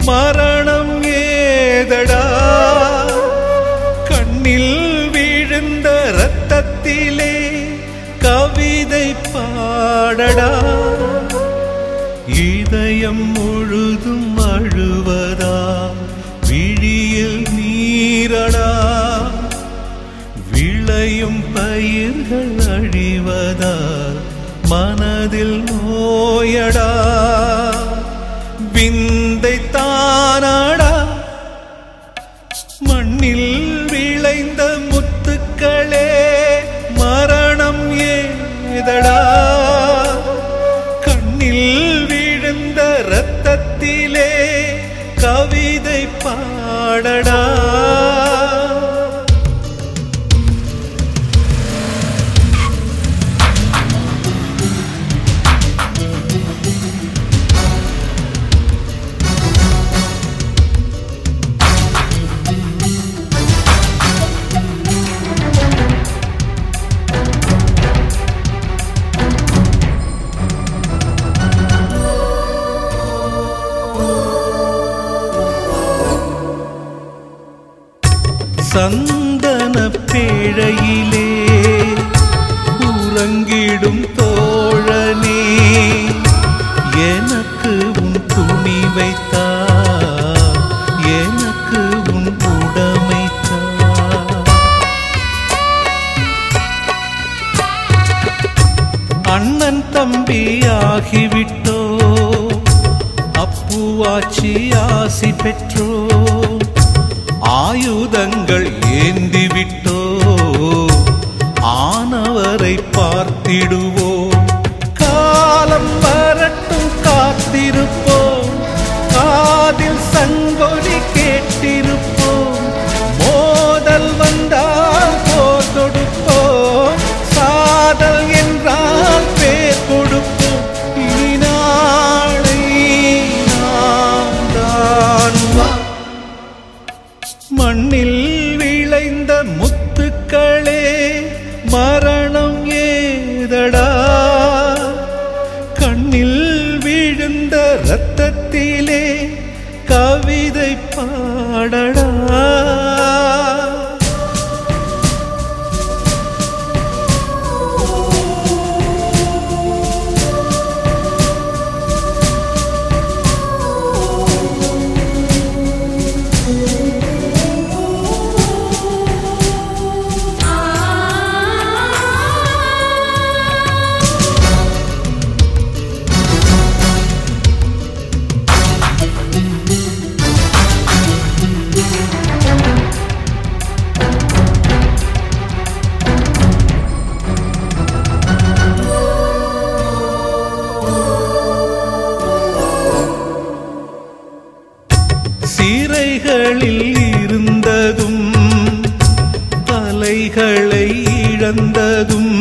மரணம் ஏதடா கண்ணில் விழுந்த ரத்தத்திலே கவிதை பாடடா இதயம் முழுதும் அழுவதா விழியில் நீரடா விளையும் பயிர்கள் அழிவதா மனதில் நோயடா விந்தை தானடா மண்ணில் விளைந்த முத்துக்களே மரணம் ஏதடா கண்ணில் விழுந்த ரத்தத்திலே கவிதை பாடடா சந்தன பேழையிலே உறங்கிடும் தோழனே எனக்கு உன் துணி வைத்தா எனக்கு உன் உடமைத்தா அண்ணன் தம்பி ஆகிவிட்டோ அப்புவாச்சி ஆசி பெற்றோ ஆயுதங்கள் ஏந்தி விட்டோ ஆனவரை பார்த்திடுவோம் காலம் வரட்டும் காத்திருப்போம் காதில் சங்கொலி கேட்டிருப்போம் மோதல் வந்தால் போர் தொடுப்போம் சாதல் என்றால் பேர் கொடுப்போம் இனி நாளை நாம் தான் வா மண்ணில் விளைந்த முத்துக்களே மரணம் ஏதடா கண்ணில் விழுந்த ரத்தத்திலே கவிதை பாடடா சிறைகளில் இருந்ததும் தலைகளை இழந்ததும்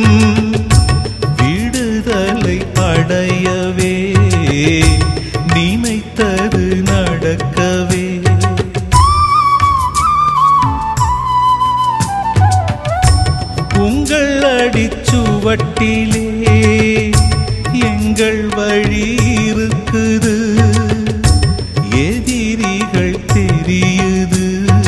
விடுதலை அடையவே நினைத்தது நடக்கவே உங்கள் அடிச்சுவட்டிலே எங்கள் வழி இருக்குது எதிரிகள் தெரியுது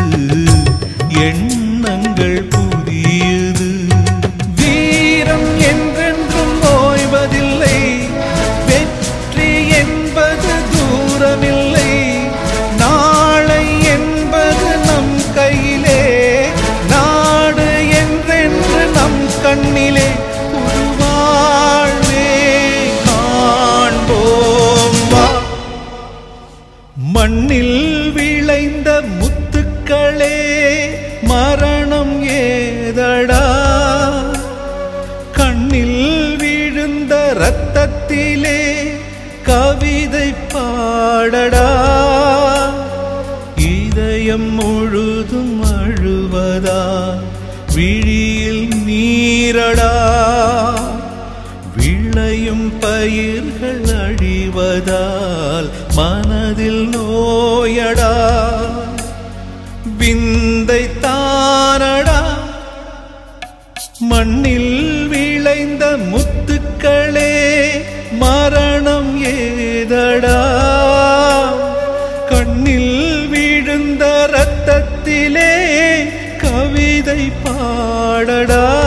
எண்ணங்கள் புரியுது வீரம் என்றென்றும் ஓய்வதில்லை வெற்றி என்பது தூரமில்லை நாளை என்பது நம் கையிலே நாடு என்றென்று நம் கண்ணிலே புதுவாழ்வே காண்போம் வா மண்ணில் விளைந்த முத்துக்களே மரணம் ஏதடா கண்ணில் விழுந்த ரத்தத்திலே கவிதை பாடடா இதயம் முழுதும் அழுவதா விழியில் நீரடா விளையும் பயிர்கள் அழிவதால் மனதில் நோயடா விந்தை தானடா மண்ணில் விளைந்த முத்துக்களே மரணம் ஏதடா கண்ணில் பாடடா